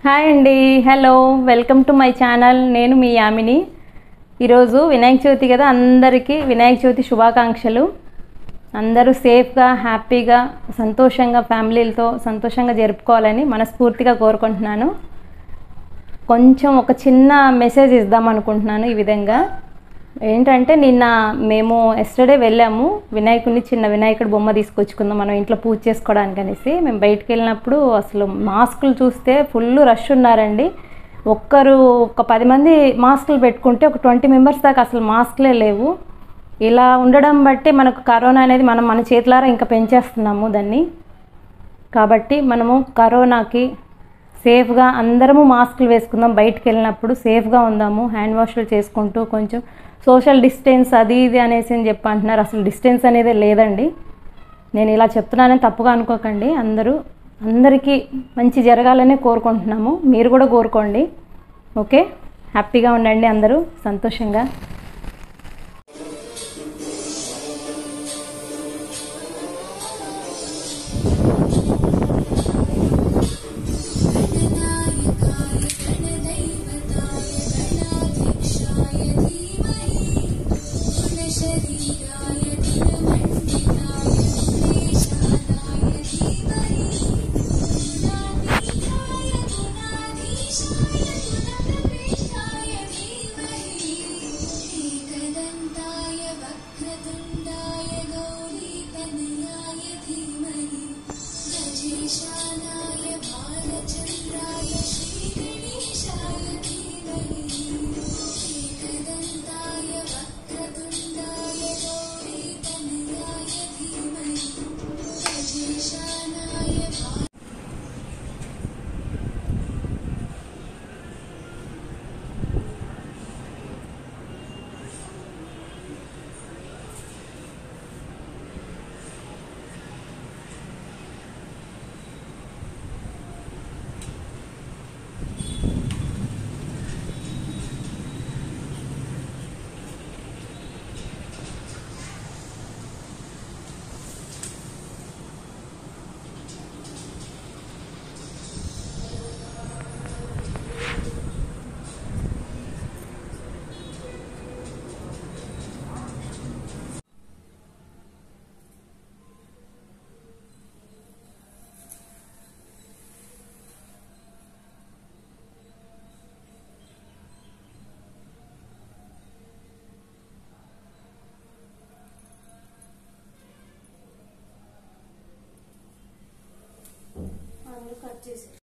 hi అండి hello welcome to my channel నేను మీ యామిని ఈరోజు వినాయక చవితి కదా అందరికీ వినాయక చవితి శుభాకాంక్షలు అందరూ సేఫ్గా హ్యాపీగా సంతోషంగా ఫ్యామిలీలతో సంతోషంగా జరుపుకోవాలని మనస్ఫూర్తిగా కోరుకుంటున్నాను కొంచెం ఒక చిన్న మెసేజ్ ఇద్దాం అనుకుంటున్నాను ఈ విధంగా ఏంటంటే నిన్న మేము ఎస్టర్డే వెళ్ళాము వినాయకుడిని చిన్న వినాయకుడి బొమ్మ తీసుకొచ్చుకుందాం మనం ఇంట్లో పూజ చేసుకోవడానికి అనేసి మేము బయటికి వెళ్ళినప్పుడు అసలు మాస్కులు చూస్తే ఫుల్ రష్ ఉన్నారండి ఒక్కరు ఒక పది మంది మాస్కులు పెట్టుకుంటే ఒక ట్వంటీ మెంబర్స్ దాకా అసలు మాస్కులే లేవు ఇలా ఉండడం బట్టి మనకు కరోనా అనేది మనం మన చేతులారా ఇంకా పెంచేస్తున్నాము దాన్ని కాబట్టి మనము కరోనాకి సేఫ్గా అందరము మాస్కులు వేసుకుందాం బయటికి వెళ్ళినప్పుడు సేఫ్గా ఉందాము హ్యాండ్ వాష్లు చేసుకుంటూ కొంచెం సోషల్ డిస్టెన్స్ అది ఇది అనేసి అని చెప్పి అంటున్నారు అసలు డిస్టెన్స్ అనేది లేదండి నేను ఇలా చెప్తున్నానని తప్పుగా అనుకోకండి అందరూ అందరికీ మంచి జరగాలనే కోరుకుంటున్నాము మీరు కూడా కోరుకోండి ఓకే హ్యాపీగా ఉండండి అందరూ సంతోషంగా एकदन्ताय वक्रतुण्डाय गौरीतनयाय धीमहि गजेशानाय भालचन्द्राय श्रीगणेशाय धीमहि एकदन्ताय वक्रतुण्डाय गौरीतनयाय धीमहि गजेशानाय भाल కట్ చేసి